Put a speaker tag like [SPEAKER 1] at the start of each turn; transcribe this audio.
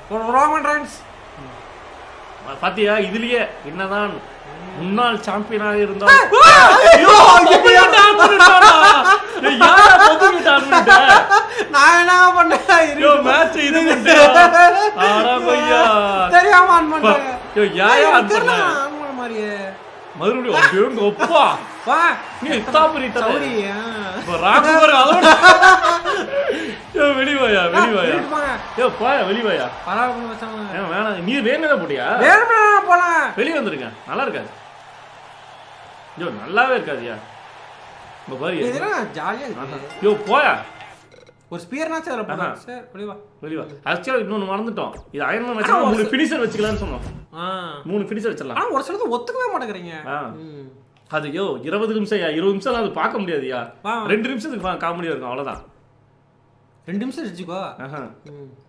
[SPEAKER 1] Roman rhymes
[SPEAKER 2] பாத்தியா இதுலயே என்னதான் முன்னாள் சாம்பியனாக இருந்தால்
[SPEAKER 1] நான் என்ன பண்ணேன்
[SPEAKER 2] யோ
[SPEAKER 1] இரு.
[SPEAKER 2] மேட்ச் இது பண்ணிட்டு ஆடா பையா
[SPEAKER 1] தெரியாம ஆன் பண்ணேன்
[SPEAKER 2] யோ யாயா ஆன்
[SPEAKER 1] தெரியல,
[SPEAKER 2] பண்ண
[SPEAKER 1] ஆன் பண்ண மாதிரியே
[SPEAKER 2] மறுபடியும் அப்படியே உங்க அப்பா
[SPEAKER 1] வா
[SPEAKER 2] நீ இத்தாபுரி
[SPEAKER 1] சௌரி
[SPEAKER 2] தவறி ராக்கு பாரு அதோட யோ வெளிவாயா வெளிவாயா யோ போயா வெளிவாயா
[SPEAKER 1] பரவாயில்ல மச்சான்
[SPEAKER 2] ஏன் வேணாம் நீ வேணுங்க போட்டியா
[SPEAKER 1] வேணும்னா நான் போலாம்
[SPEAKER 2] வெளியே வந்துருங்க நல்லா இருக்காது யோ நல்லாவே இருக்காதியா இப்போ பாரு
[SPEAKER 1] இதெல்லாம் ஜாலியா இருக்கு
[SPEAKER 2] யோ போயா
[SPEAKER 1] ஒரு ஸ்பியர்னாச்சும் அதில்
[SPEAKER 2] ஆஹா.
[SPEAKER 1] போலாம் சரி வெளிய வா
[SPEAKER 2] வெளிவா ஆக்சுவலாக இன்னொன்று மறந்துட்டோம் இது அயன்மேன்
[SPEAKER 1] ஆனா
[SPEAKER 2] வச்சு
[SPEAKER 1] ஒரு
[SPEAKER 2] மூணு ஃபினிஷர் வச்சுக்கலாம்னு சொன்னோம்
[SPEAKER 1] ஆ
[SPEAKER 2] மூணு ஃபினிஷர் வச்சிடலாம்
[SPEAKER 1] ஆனா ஒரு சிலது ஒத்துக்கவே மாட்டேங்கிறீங்க
[SPEAKER 2] ஆ
[SPEAKER 1] ம்.
[SPEAKER 2] அது யோ இருபது நிமிஷம் யா இருபது நிமிஷம் அது பார்க்க முடியாதுயா
[SPEAKER 1] ஆ.
[SPEAKER 2] ரெண்டு நிமிஷத்துக்கு காமெடியா இருக்கும் அவ்வளவுதான்
[SPEAKER 1] ரெண்டு நிமிஷம் வச்சுக்கோ
[SPEAKER 2] ஆஹா.
[SPEAKER 1] ம்